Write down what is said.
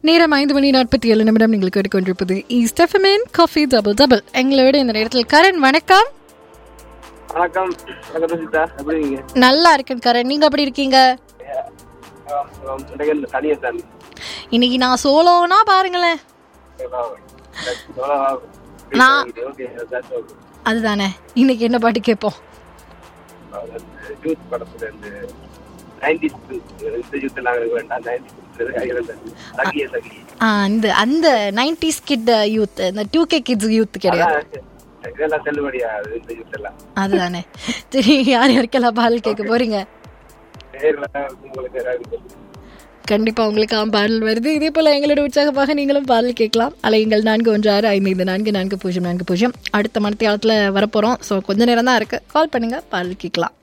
நேரம் ஐந்து மணி நாற்பத்தி ஏழு நிமிடம் நீங்கள் கேட்டுக்கொண்டிருப்பது ஈஸ்ட் எஃப்எம்என் காஃபி டபுள் டபுள் எங்களோட இந்த நேரத்தில் கரண் வணக்கம் வணக்கம் வணக்கம் சீதா எப்படி இருக்கீங்க நல்லா இருக்கேன் கரண் நீங்க எப்படி இருக்கீங்க எனக்கு இந்த தனியை தான் இன்னைக்கு நான் சோலோனா பாருங்களேன் நான்- ஓகே அதுதானே இன்னைக்கு என்ன பாட்டு கேட்போம் யூத் படத்துல இருந்து நைன்டிஸ் இந்த யூத் எல்லாம் எனக்கு வேண்டாம் நைன்டிஸ் சகிய சகி ஆ, இந்த அந்த நைன்டிஸ் கிட் யூத் இந்த டூ கே கிட்ஸ் யூத் கிடையாது அதான் இதெல்லாம் செல்லுபடியாது இந்த யூத் எல்லாம் அதுதானே சரி யார் யாருக்கெல்லாம் பாடல் கேட்க போறீங்க நேர்ல உங்களுக்கு ஏதாவது கண்டிப்பா உங்களுக்கு ஆம் பாடல் வருது இதே போல எங்களோட உற்சாகமாக நீங்களும் பாடல் கேட்கலாம் அலையுங்கள் நான்கு ஒன்று ஆறு ஐந்து ஐந்து நான்கு நான்கு பூஜ்ஜியம் நான்கு பூஜ்ஜியம் அடுத்த மணத்தியாலத்தில் வரப்போறோம் ஸோ கொஞ்ச நேரம் தான் இருக்கு கால் பண்ணுங்க பாடல் கேட்கலாம்